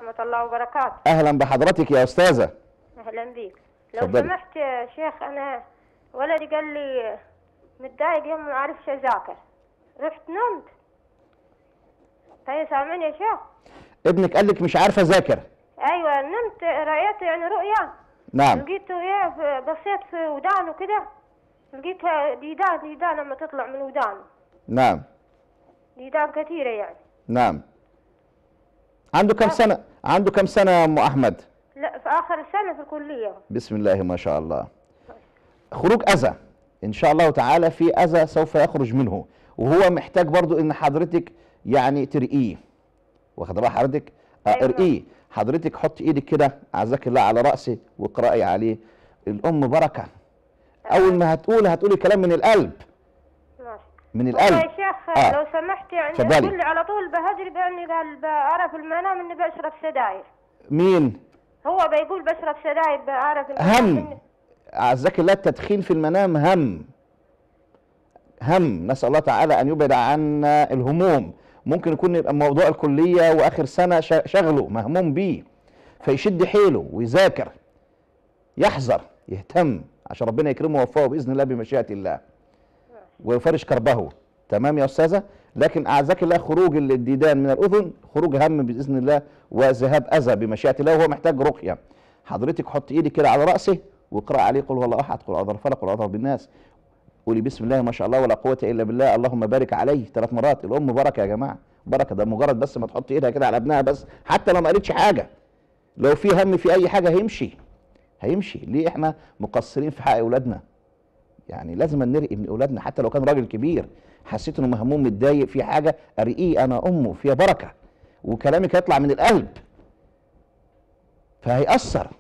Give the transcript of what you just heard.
ورحمة الله وبركاته اهلا بحضرتك يا استاذه أهلا بيك لو اتفضلي. سمحت يا شيخ أنا ولدي قال لي متضايق يوم ما عرفش أذاكر رحت نمت هي سامعني يا شيخ ابنك قال لك مش عارفه اذاكر أيوة نمت رأيت يعني رؤيا نعم لقيته إيه في- بصيت في ودانه كده لقيتها ديدان ديدان لما تطلع من ودانه نعم ديدان كثيرة يعني نعم عنده كم سنه عنده كم سنه يا ام احمد لا في آخر السنة في الكلية بسم الله ما شاء الله خروج اذى ان شاء الله تعالى في اذى سوف يخرج منه وهو محتاج برضو ان حضرتك يعني ترقيه واخد بال حضرتك آه أيوة. ارقيه حضرتك حط ايدك كده عزاك الله على راسه واقراي عليه الام بركه اول ما هتقول هتقولي كلام من القلب ماشي من والله القلب يا شيخ آه. لو سمحت يعني اتفضلي. يقول لي على طول بهجري باني قال بعرف المنام اني بشرب سجاير مين هو بيقول بشرب سجاير بعرف المنام هم إني- أعزك الله التدخين في المنام هم هم نسأل الله تعالى أن يبعد عنا الهموم ممكن يكون يبقى موضوع الكلية وآخر سنة ش- شغله مهموم بيه فيشد حيله ويذاكر يحذر يهتم عشان ربنا يكرمه ويوفقه بإذن الله بمشيئة الله ويفرج كربه تمام يا أستاذة لكن أعزك الله خروج الديدان من الأذن خروج هم بإذن الله وذهاب أذى بمشيئة الله وهو محتاج رقية حضرتك حط ايدك كده على راسه واقرا عليه قل هو الله احد قل اعوذ برب الفلق قل اعوذ برب الناس قولي بسم الله ما شاء الله ولا قوه الا بالله اللهم بارك عليه ثلاث مرات الام بركه يا جماعه بركه ده مجرد بس ما تحط ايدها كده على ابنها بس حتى لو ما قالتش حاجه لو في هم في اي حاجه هيمشي هيمشي ليه احنا مقصرين في حق اولادنا يعني لازم نرقي من اولادنا حتى لو كان راجل كبير حسيت انه مهموم متضايق في حاجه ارقيه انا امه فيها بركه وكلامك هيطلع من القلب فهيأثر